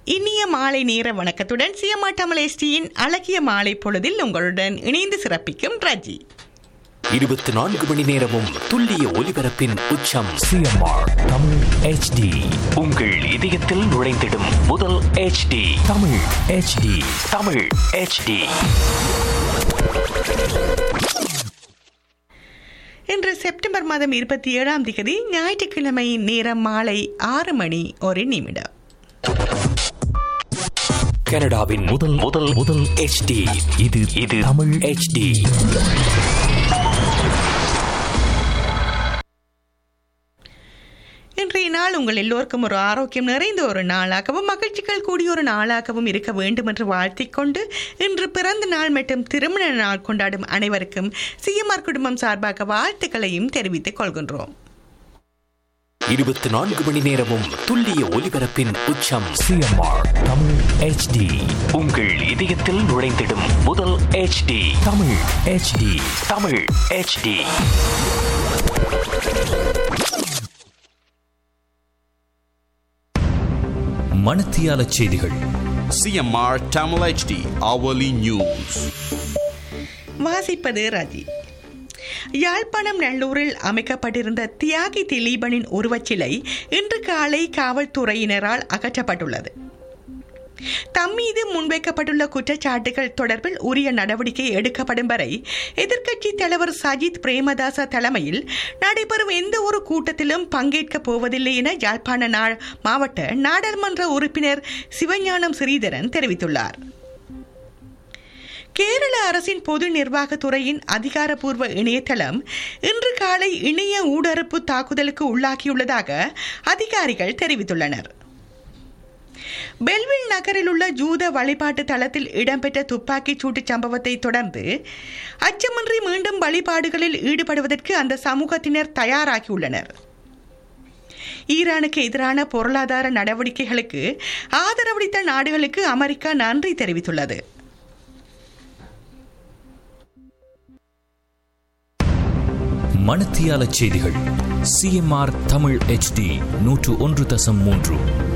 இனிய மாலை நேர வணக்கத்துடன் சியமா தமிழேஷ்டியின் அழகிய மாலை பொழுதில் உங்களுடன் இணைந்து சிறப்பிக்கும் ரஜி இருபத்தி நான்கு மணி நேரமும் துல்லிய ஒலிபரப்பின் உச்சம் சிஎம்ஆர் தமிழ் ஹெச்டி உங்கள் இதயத்தில் நுழைந்திடும் முதல் HD Tamil H D Tamil HD இன்று செப்டம்பர் மாதம் இருபத்தி ஏழாம் தேதி ஞாயிற்றுக்கிழமை நேரம் மாலை ஆறு மணி ஒரு நிமிடம் கனடாவின் முதல் முதல் முதல் HD இது இது தமிழ் HD இன்றைய நாள் உங்கள் எல்லோருக்கும் ஒரு ஆரோக்கியம் நிறைந்த ஒரு நாளாகவும் மகிழ்ச்சிகள் கூடிய ஒரு நாளாகவும் இருக்க வேண்டும் என்று வாழ்த்திக் கொண்டு இன்று பிறந்த நாள் மற்றும் திருமண நாள் கொண்டாடும் அனைவருக்கும் சிஎம்ஆர் குடும்பம் சார்பாக வாழ்த்துக்களையும் தெரிவித்துக் கொள்கின்றோம் இருபத்தி நான்கு மணி நேரமும் துல்லிய ஒலிபரப்பின் உச்சம் சிஎம்ஆர் தமிழ் ஹெச்டி உங்கள் இதயத்தில் நுழைந்திடும் முதல் HD Tamil H D Tamil HD மணத்தியால செய்திகள் CMR Tamil HD hourly news. வாசிப்பது ரஜி யாழ்ப்பாணம் நல்லூரில் அமைக்கப்பட்டிருந்த தியாகி திலீபனின் உருவச்சிலை இன்று காலை காவல்துறையினரால் அகற்றப்பட்டுள்ளது தம் மீது முன்வைக்கப்பட்டுள்ள குற்றச்சாட்டுகள் தொடர்பில் உரிய நடவடிக்கை எடுக்கப்படும் வரை எதிர்க்கட்சி தலைவர் சஜித் பிரேமதாச தலைமையில் நடைபெறும் எந்த ஒரு கூட்டத்திலும் பங்கேற்கப் போவதில்லை என யாழ்ப்பாண நா- மாவட்ட நாடாளுமன்ற உறுப்பினர் சிவஞானம் ஸ்ரீதரன் தெரிவித்துள்ளார் கேரள அரசின் பொது நிர்வாகத்துறையின் அதிகாரப்பூர்வ இணையதளம் இன்று காலை இணைய ஊடறுப்பு தாக்குதலுக்கு உள்ளாகியுள்ளதாக அதிகாரிகள் தெரிவித்துள்ளனர் பெல்வில் நகரில் உள்ள ஜூத வழிபாட்டு தளத்தில் இடம்பெற்ற துப்பாக்கிச் சூட்டுச் சம்பவத்தை தொடர்ந்து அச்சமின்றி மீண்டும் வழிபாடுகளில் ஈடுபடுவதற்கு அந்த சமூகத்தினர் தயாராகியுள்ளனர் ஈரானுக்கு எதிரான பொருளாதார நடவடிக்கைகளுக்கு ஆதரவளித்த நாடுகளுக்கு அமெரிக்கா நன்றி தெரிவித்துள்ளது மணத்தியால செய்திகள் சிஎம்ஆர் தமிழ் ஹெச்டி நூற்று ஒன்று தசம் மூன்று